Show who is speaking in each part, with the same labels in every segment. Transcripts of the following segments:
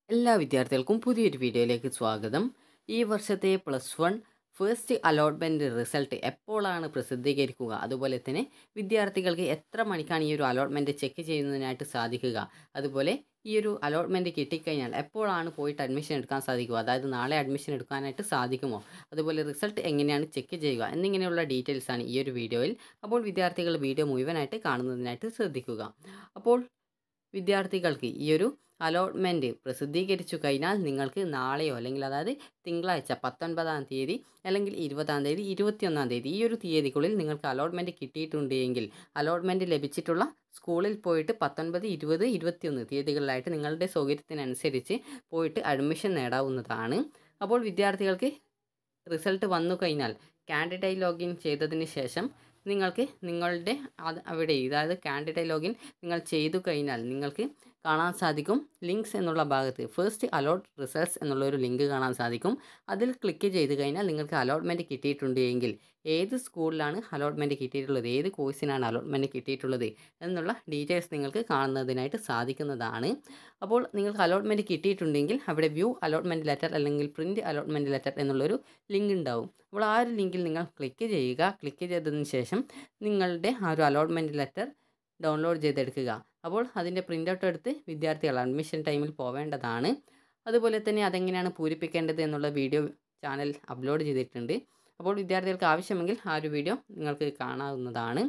Speaker 1: എല്ലാ വിദ്യാർത്ഥികൾക്കും പുതിയൊരു വീഡിയോയിലേക്ക് സ്വാഗതം ഈ വർഷത്തെ plus one first allotment result എപ്പോഴാണ് പ്രസിദ്ധീകരിക്കുക അതുപോലെ തന്നെ വിദ്യാർത്ഥികൾക്ക് എത്ര മണിക്കാണ് ഈ ഒരു അലോട്ട്മെൻറ്റ് ചെക്ക് ചെയ്യുന്നതിനായിട്ട് സാധിക്കുക അതുപോലെ ഈ ഒരു അലോട്ട്മെൻറ്റ് കിട്ടിക്കഴിഞ്ഞാൽ എപ്പോഴാണ് പോയിട്ട് അഡ്മിഷൻ എടുക്കാൻ സാധിക്കുക അതായത് നാളെ അഡ്മിഷൻ എടുക്കാനായിട്ട് സാധിക്കുമോ അതുപോലെ റിസൾട്ട് എങ്ങനെയാണ് ചെക്ക് ചെയ്യുക എന്നിങ്ങനെയുള്ള ഡീറ്റെയിൽസാണ് ഈ ഒരു വീഡിയോയിൽ അപ്പോൾ വിദ്യാർത്ഥികൾ വീഡിയോ മുഴുവനായിട്ട് കാണുന്നതിനായിട്ട് ശ്രദ്ധിക്കുക അപ്പോൾ വിദ്യാർത്ഥികൾക്ക് ഈ ഒരു അലോട്ട്മെൻറ്റ് പ്രസിദ്ധീകരിച്ചു കഴിഞ്ഞാൽ നിങ്ങൾക്ക് നാളെയോ അല്ലെങ്കിൽ അതായത് തിങ്കളാഴ്ച പത്തൊൻപതാം തീയതി അല്ലെങ്കിൽ ഇരുപതാം തീയതി ഇരുപത്തിയൊന്നാം തീയതി ഈ ഒരു തീയതിക്കുള്ളിൽ നിങ്ങൾക്ക് അലോട്ട്മെൻറ്റ് കിട്ടിയിട്ടുണ്ട് എങ്കിൽ അലോട്ട്മെൻറ്റ് ലഭിച്ചിട്ടുള്ള സ്കൂളിൽ പോയിട്ട് പത്തൊൻപത് ഇരുപത് ഇരുപത്തിയൊന്ന് തീയതികളിലായിട്ട് നിങ്ങളുടെ സൗകര്യത്തിനനുസരിച്ച് പോയിട്ട് അഡ്മിഷൻ നേടാവുന്നതാണ് അപ്പോൾ വിദ്യാർത്ഥികൾക്ക് റിസൾട്ട് വന്നു കഴിഞ്ഞാൽ കാൻഡിഡേറ്റ് ലോഗിൻ ചെയ്തതിന് ശേഷം നിങ്ങൾക്ക് നിങ്ങളുടെ അത് അവിടെ അതായത് കാൻഡിഡേറ്റ് ലോഗിൻ നിങ്ങൾ ചെയ്തു കഴിഞ്ഞാൽ നിങ്ങൾക്ക് കാണാൻ സാധിക്കും ലിങ്ക്സ് എന്നുള്ള ഭാഗത്ത് ഫസ്റ്റ് അലോട്ട് റിസൾട്ട്സ് എന്നുള്ളൊരു ലിങ്ക് കാണാൻ സാധിക്കും അതിൽ ക്ലിക്ക് ചെയ്ത് കഴിഞ്ഞാൽ നിങ്ങൾക്ക് അലോട്ട്മെൻറ്റ് കിട്ടിയിട്ടുണ്ട് എങ്കിൽ ഏത് സ്കൂളിലാണ് അലോട്ട്മെൻറ്റ് കിട്ടിയിട്ടുള്ളത് ഏത് കോഴ്സിനാണ് അലോട്ട്മെൻറ്റ് കിട്ടിയിട്ടുള്ളത് എന്നുള്ള ഡീറ്റെയിൽസ് നിങ്ങൾക്ക് കാണുന്നതിനായിട്ട് സാധിക്കുന്നതാണ് അപ്പോൾ നിങ്ങൾക്ക് അലോട്ട്മെൻറ്റ് കിട്ടിയിട്ടുണ്ടെങ്കിൽ അവിടെ വ്യൂ അലോട്ട്മെൻറ്റ് ലെറ്റർ അല്ലെങ്കിൽ പ്രിൻറ്റ് അലോട്ട്മെൻറ്റ് ലെറ്റർ എന്നുള്ളൊരു ലിങ്ക് ഉണ്ടാവും അപ്പോൾ ആ ഒരു ലിങ്കിൽ നിങ്ങൾ ക്ലിക്ക് ചെയ്യുക ക്ലിക്ക് ചെയ്തതിന് ശേഷം നിങ്ങളുടെ ആ ഒരു അലോട്ട്മെൻറ്റ് ലെറ്റർ ഡൗൺലോഡ് ചെയ്തെടുക്കുക അപ്പോൾ അതിൻ്റെ പ്രിൻ്റ് ഔട്ട് എടുത്ത് വിദ്യാർത്ഥികൾ അഡ്മിഷൻ ടൈമിൽ പോവേണ്ടതാണ് അതുപോലെ തന്നെ അതെങ്ങനെയാണ് പൂരിപ്പിക്കേണ്ടത് എന്നുള്ള വീഡിയോ ചാനൽ അപ്ലോഡ് ചെയ്തിട്ടുണ്ട് അപ്പോൾ വിദ്യാർത്ഥികൾക്ക് ആവശ്യമെങ്കിൽ ആ ഒരു വീഡിയോ നിങ്ങൾക്ക് കാണാവുന്നതാണ്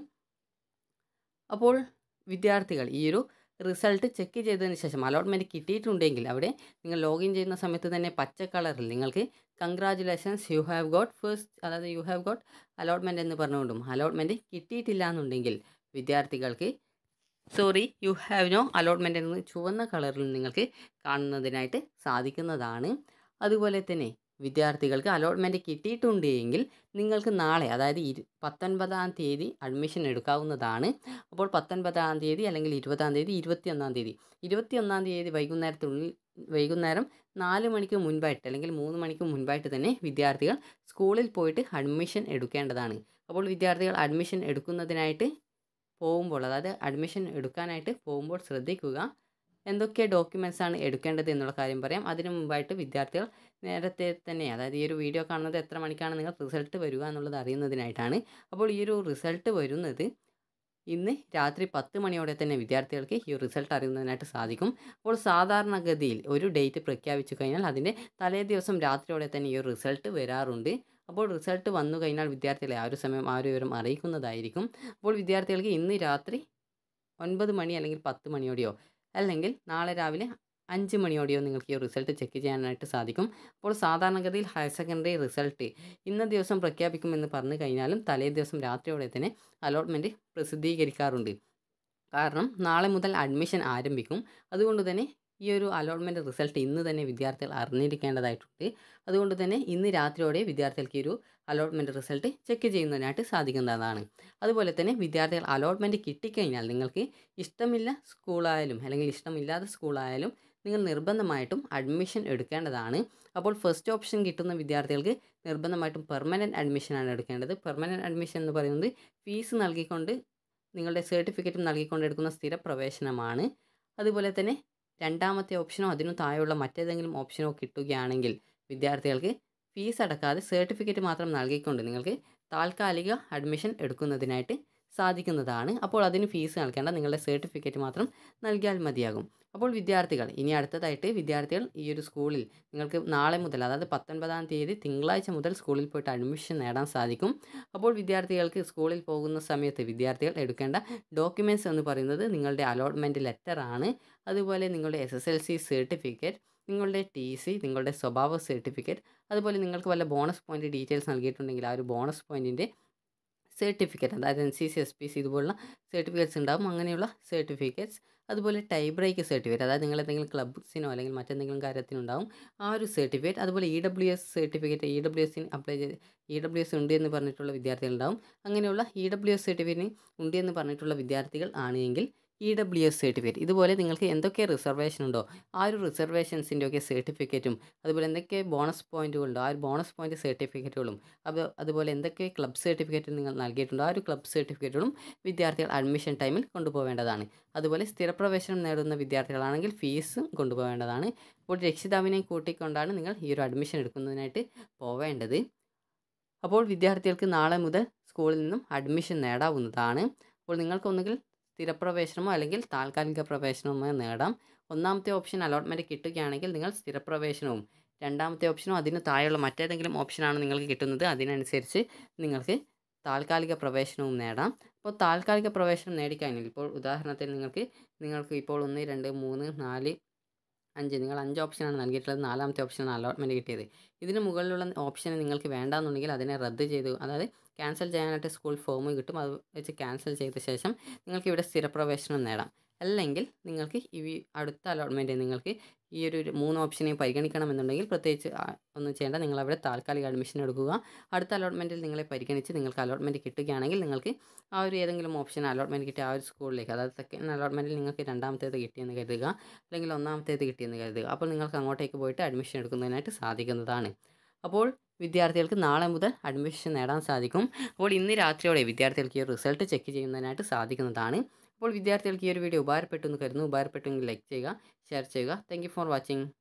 Speaker 1: അപ്പോൾ വിദ്യാർത്ഥികൾ ഈ ഒരു റിസൾട്ട് ചെക്ക് ചെയ്തതിന് ശേഷം അലോട്ട്മെൻറ്റ് കിട്ടിയിട്ടുണ്ടെങ്കിൽ അവിടെ നിങ്ങൾ ലോഗിൻ ചെയ്യുന്ന സമയത്ത് തന്നെ പച്ച കളറിൽ നിങ്ങൾക്ക് congratulations you have got first അതായത് യു ഹാവ് ഗോട്ട് അലോട്ട്മെൻറ്റ് എന്ന് പറഞ്ഞുകൊണ്ടും അലോട്ട്മെൻറ്റ് കിട്ടിയിട്ടില്ല എന്നുണ്ടെങ്കിൽ വിദ്യാർത്ഥികൾക്ക് sorry you have no allotment എന്ന് ചുവന്ന കളറിൽ നിങ്ങൾക്ക് കാണുന്നതിനായിട്ട് സാധിക്കുന്നതാണ് അതുപോലെ തന്നെ വിദ്യാർത്ഥികൾക്ക് അലോട്ട്മെൻറ്റ് കിട്ടിയിട്ടുണ്ട് എങ്കിൽ നിങ്ങൾക്ക് നാളെ അതായത് ഇരു പത്തൊൻപതാം തീയതി അഡ്മിഷൻ എടുക്കാവുന്നതാണ് അപ്പോൾ പത്തൊൻപതാം തീയതി അല്ലെങ്കിൽ ഇരുപതാം തീയതി ഇരുപത്തിയൊന്നാം തീയതി ഇരുപത്തിയൊന്നാം തീയതി വൈകുന്നേരത്തുള്ളിൽ വൈകുന്നേരം നാല് മണിക്ക് മുൻപായിട്ട് അല്ലെങ്കിൽ മൂന്ന് മണിക്ക് മുൻപായിട്ട് തന്നെ വിദ്യാർത്ഥികൾ സ്കൂളിൽ പോയിട്ട് അഡ്മിഷൻ എടുക്കേണ്ടതാണ് അപ്പോൾ വിദ്യാർത്ഥികൾ അഡ്മിഷൻ എടുക്കുന്നതിനായിട്ട് പോകുമ്പോൾ അതായത് അഡ്മിഷൻ എടുക്കാനായിട്ട് പോകുമ്പോൾ ശ്രദ്ധിക്കുക എന്തൊക്കെ ഡോക്യുമെൻറ്റ്സ് ആണ് എടുക്കേണ്ടത് എന്നുള്ള കാര്യം പറയാം അതിനു മുമ്പായിട്ട് വിദ്യാർത്ഥികൾ നേരത്തെ തന്നെ അതായത് ഈ ഒരു വീഡിയോ കാണുന്നത് എത്ര മണിക്കാണ് നിങ്ങൾ റിസൾട്ട് വരിക എന്നുള്ളത് അറിയുന്നതിനായിട്ടാണ് അപ്പോൾ ഈ ഒരു റിസൾട്ട് വരുന്നത് ഇന്ന് രാത്രി പത്ത് മണിയോടെ തന്നെ വിദ്യാർത്ഥികൾക്ക് ഈ റിസൾട്ട് അറിയുന്നതിനായിട്ട് സാധിക്കും അപ്പോൾ സാധാരണഗതിയിൽ ഒരു ഡേറ്റ് പ്രഖ്യാപിച്ചു കഴിഞ്ഞാൽ അതിൻ്റെ തലേ ദിവസം രാത്രിയോടെ തന്നെ ഈ ഒരു റിസൾട്ട് വരാറുണ്ട് അപ്പോൾ റിസൾട്ട് വന്നു കഴിഞ്ഞാൽ വിദ്യാർത്ഥികളെ ആ ഒരു സമയം ആ ഒരു വിവരം അറിയിക്കുന്നതായിരിക്കും അപ്പോൾ വിദ്യാർത്ഥികൾക്ക് ഇന്ന് രാത്രി ഒൻപത് മണി അല്ലെങ്കിൽ പത്ത് മണിയോടെയോ അല്ലെങ്കിൽ നാളെ രാവിലെ അഞ്ച് മണിയോടെയോ നിങ്ങൾക്ക് ഈ റിസൾട്ട് ചെക്ക് ചെയ്യാനായിട്ട് സാധിക്കും അപ്പോൾ സാധാരണഗതിയിൽ ഹയർ സെക്കൻഡറി റിസൾട്ട് ഇന്ന ദിവസം പ്രഖ്യാപിക്കുമെന്ന് പറഞ്ഞു കഴിഞ്ഞാലും തലേ ദിവസം രാത്രിയോടെ തന്നെ അലോട്ട്മെൻറ്റ് പ്രസിദ്ധീകരിക്കാറുണ്ട് കാരണം നാളെ മുതൽ അഡ്മിഷൻ ആരംഭിക്കും അതുകൊണ്ട് തന്നെ ഈ ഒരു അലോട്ട്മെൻറ്റ് റിസൾട്ട് ഇന്ന് തന്നെ വിദ്യാർത്ഥികൾ അറിഞ്ഞിരിക്കേണ്ടതായിട്ടുണ്ട് അതുകൊണ്ട് തന്നെ ഇന്ന് രാത്രിയോടെ വിദ്യാർത്ഥികൾക്ക് ഈ ഒരു അലോട്ട്മെൻറ്റ് റിസൾട്ട് ചെക്ക് ചെയ്യുന്നതിനായിട്ട് സാധിക്കുന്നതാണ് അതുപോലെ തന്നെ വിദ്യാർത്ഥികൾ അലോട്ട്മെൻറ്റ് കിട്ടിക്കഴിഞ്ഞാൽ നിങ്ങൾക്ക് ഇഷ്ടമില്ല സ്കൂളായാലും അല്ലെങ്കിൽ ഇഷ്ടമില്ലാത്ത സ്കൂളായാലും നിങ്ങൾ നിർബന്ധമായിട്ടും അഡ്മിഷൻ എടുക്കേണ്ടതാണ് അപ്പോൾ ഫസ്റ്റ് ഓപ്ഷൻ കിട്ടുന്ന വിദ്യാർത്ഥികൾക്ക് നിർബന്ധമായിട്ടും പെർമനൻറ്റ് അഡ്മിഷനാണ് എടുക്കേണ്ടത് പെർമനൻറ്റ് അഡ്മിഷൻ എന്ന് പറയുന്നത് ഫീസ് നൽകിക്കൊണ്ട് നിങ്ങളുടെ സർട്ടിഫിക്കറ്റും നൽകിക്കൊണ്ട് എടുക്കുന്ന സ്ഥിര പ്രവേശനമാണ് അതുപോലെ തന്നെ രണ്ടാമത്തെ ഓപ്ഷനോ അതിനു താഴെയുള്ള മറ്റേതെങ്കിലും ഓപ്ഷനോ കിട്ടുകയാണെങ്കിൽ വിദ്യാർത്ഥികൾക്ക് ഫീസ് അടക്കാതെ സർട്ടിഫിക്കറ്റ് മാത്രം നൽകിക്കൊണ്ട് നിങ്ങൾക്ക് താൽക്കാലിക അഡ്മിഷൻ എടുക്കുന്നതിനായിട്ട് സാധിക്കുന്നതാണ് അപ്പോൾ അതിന് ഫീസ് നൽകേണ്ട നിങ്ങളുടെ സർട്ടിഫിക്കറ്റ് മാത്രം നൽകിയാൽ മതിയാകും അപ്പോൾ വിദ്യാർത്ഥികൾ ഇനി അടുത്തതായിട്ട് വിദ്യാർത്ഥികൾ ഈ ഒരു സ്കൂളിൽ നിങ്ങൾക്ക് നാളെ മുതൽ അതായത് പത്തൊൻപതാം തീയതി തിങ്കളാഴ്ച മുതൽ സ്കൂളിൽ പോയിട്ട് അഡ്മിഷൻ നേടാൻ സാധിക്കും അപ്പോൾ വിദ്യാർത്ഥികൾക്ക് സ്കൂളിൽ പോകുന്ന സമയത്ത് വിദ്യാർത്ഥികൾ എടുക്കേണ്ട ഡോക്യുമെൻറ്റ്സ് എന്ന് പറയുന്നത് നിങ്ങളുടെ അലോട്ട്മെൻറ്റ് ലെറ്റർ ആണ് അതുപോലെ നിങ്ങളുടെ S S L C certificate നിങ്ങളുടെ ടി സി നിങ്ങളുടെ സ്വഭാവ സർട്ടിഫിക്കറ്റ് അതുപോലെ നിങ്ങൾക്ക് വല്ല ബോണസ് പോയിൻ്റ് ഡീറ്റെയിൽസ് നൽകിയിട്ടുണ്ടെങ്കിൽ ആ ഒരു ബോണസ് പോയിൻറ്റിൻ്റെ സർട്ടിഫിക്കറ്റ് അതായത് N C C S P C ഇതുപോലുള്ള സർട്ടിഫിക്കറ്റ്സ് ഉണ്ടാകും അങ്ങനെയുള്ള സർട്ടിഫിക്കറ്റ്സ് അതുപോലെ ടൈ ബ്രേക്ക് സർട്ടിഫിക്കറ്റ് അതായത് നിങ്ങൾ എന്തെങ്കിലും ക്ലബ്സിനോ അല്ലെങ്കിൽ മറ്റെന്തെങ്കിലും കാര്യത്തിനുണ്ടാവും ആ ഒരു സർട്ടിഫിക്കറ്റ് അതുപോലെ E W S certificate E W എസിന് അപ്ലൈ ചെയ്ത് ഇ ഡബ്ല്യു എസ് ഉണ്ട് എന്ന് പറഞ്ഞിട്ടുള്ള വിദ്യാർത്ഥികളുണ്ടാവും അങ്ങനെയുള്ള ഇ ഡബ്ല്യു എസ് സർട്ടിഫിക്കറ്റിന് ഉണ്ട് എന്ന് പറഞ്ഞിട്ടുള്ള വിദ്യാർത്ഥികൾ ആണെങ്കിൽ ഇ ഡബ്ല്യു എസ് സർട്ടിഫിക്കറ്റ് ഇതുപോലെ നിങ്ങൾക്ക് എന്തൊക്കെ റിസർവേഷൻ ഉണ്ടോ ആ ഒരു റിസർവേഷൻസിൻ്റെ ഒക്കെ സർട്ടിഫിക്കറ്റും അതുപോലെ എന്തൊക്കെ ബോണസ് പോയിന്റുകളുണ്ടോ ആ ഒരു ബോണസ് പോയിന്റ് സർട്ടിഫിക്കറ്റുകളും അപ്പോൾ അതുപോലെ എന്തൊക്കെ ക്ലബ് സർട്ടിഫിക്കറ്റ് നിങ്ങൾ നൽകിയിട്ടുണ്ടോ ആ ഒരു ക്ലബ് സർട്ടിഫിക്കറ്റുകളും വിദ്യാർത്ഥികൾ അഡ്മിഷൻ ടൈമിൽ കൊണ്ടുപോകേണ്ടതാണ് അതുപോലെ സ്ഥിരപ്രവേശനം നേടുന്ന വിദ്യാർത്ഥികളാണെങ്കിൽ ഫീസും കൊണ്ടുപോകേണ്ടതാണ് അപ്പോൾ രക്ഷിതാവിനെ കൂട്ടിക്കൊണ്ടാണ് നിങ്ങൾ ഈ ഒരു അഡ്മിഷൻ എടുക്കുന്നതിനായിട്ട് പോവേണ്ടത് അപ്പോൾ വിദ്യാർത്ഥികൾക്ക് നാളെ മുതൽ സ്കൂളിൽ നിന്നും അഡ്മിഷൻ നേടാവുന്നതാണ് അപ്പോൾ നിങ്ങൾക്കൊന്നുകിൽ സ്ഥിരപ്രവേശനമോ അല്ലെങ്കിൽ താൽക്കാലിക പ്രവേശനമോ നേടാം ഒന്നാമത്തെ ഓപ്ഷൻ അലോട്ട്മെൻറ്റ് കിട്ടുകയാണെങ്കിൽ നിങ്ങൾ സ്ഥിരപ്രവേശനവും രണ്ടാമത്തെ ഓപ്ഷനോ അതിന് താഴെയുള്ള മറ്റേതെങ്കിലും ഓപ്ഷനാണ് നിങ്ങൾക്ക് കിട്ടുന്നത് അതിനനുസരിച്ച് നിങ്ങൾക്ക് താൽക്കാലിക പ്രവേശനവും നേടാം അപ്പോൾ താൽക്കാലിക പ്രവേശനം നേടിക്കഴിഞ്ഞാൽ ഇപ്പോൾ ഉദാഹരണത്തിന് നിങ്ങൾക്ക് നിങ്ങൾക്ക് ഇപ്പോൾ ഒന്ന് രണ്ട് മൂന്ന് നാല് അഞ്ച് നിങ്ങൾ അഞ്ച് ഓപ്ഷനാണ് നൽകിയിട്ടുള്ളത് നാലാമത്തെ ഓപ്ഷനാണ് അലോട്ട്മെൻറ്റ് കിട്ടിയത് ഇതിന് മുകളിലുള്ള ഓപ്ഷൻ നിങ്ങൾക്ക് വേണ്ടാന്നുണ്ടെങ്കിൽ അതിനെ റദ്ദ് ചെയ്തു അതായത് ക്യാൻസൽ ചെയ്യാനായിട്ട് സ്കൂൾ ഫോം കിട്ടും അത് വെച്ച് ക്യാൻസൽ ചെയ്ത ശേഷം നിങ്ങൾക്ക് ഇവിടെ സ്ഥിരപ്രവേശനം നേടാം അല്ലെങ്കിൽ നിങ്ങൾക്ക് ഈ അടുത്ത അലോട്ട്മെൻറ്റ് നിങ്ങൾക്ക് ഈ ഒരു ഒരു മൂന്ന് ഓപ്ഷനെയും പരിഗണിക്കണമെന്നുണ്ടെങ്കിൽ പ്രത്യേകിച്ച് ആ, ഒന്നും ചെയ്യേണ്ട നിങ്ങൾ അവിടെ താൽക്കാലിക അഡ്മിഷൻ എടുക്കുക അടുത്ത അലോട്ട്മെൻറ്റിൽ നിങ്ങളെ പരിഗണിച്ച് നിങ്ങൾക്ക് അലോട്ട്മെൻറ്റ് കിട്ടുകയാണെങ്കിൽ നിങ്ങൾക്ക് ആ ഒരു ഏതെങ്കിലും ഓപ്ഷൻ അലോട്ട്മെൻറ്റ് കിട്ടിയ ആ ഒരു സ്കൂളിലേക്ക് അതായത് സെക്കൻഡ് അലോട്ട്മെൻറ്റിൽ നിങ്ങൾക്ക് രണ്ടാമത്തേത് കിട്ടിയെന്ന് കരുതുക അല്ലെങ്കിൽ ഒന്നാമത്തേത് കിട്ടിയെന്ന് കരുതുക അപ്പോൾ നിങ്ങൾക്ക് അങ്ങോട്ടേക്ക് പോയിട്ട് അഡ്മിഷൻ എടുക്കുന്നതിനായിട്ട് സാധിക്കുന്നതാണ് അപ്പോൾ വിദ്യാർത്ഥികൾക്ക് നാളെ മുതൽ അഡ്മിഷൻ നേടാൻ സാധിക്കും അപ്പോൾ ഇന്ന് രാത്രിയോടെ വിദ്യാർത്ഥികൾക്ക് ഈ റിസൾട്ട് ചെക്ക് ചെയ്യുന്നതിനായിട്ട് സാധിക്കുന്നതാണ് അപ്പോൾ വിദ്യാർത്ഥികൾക്ക് ഈ ഒരു വീഡിയോ ഉപകാരപ്പെട്ടു എന്ന് കരുതുന്നു ഉപകാരപ്പെട്ടെങ്കിൽ ലൈക്ക് ചെയ്യുക ഷെയർ ചെയ്യുക താങ്ക് ഫോർ വാച്ചിങ്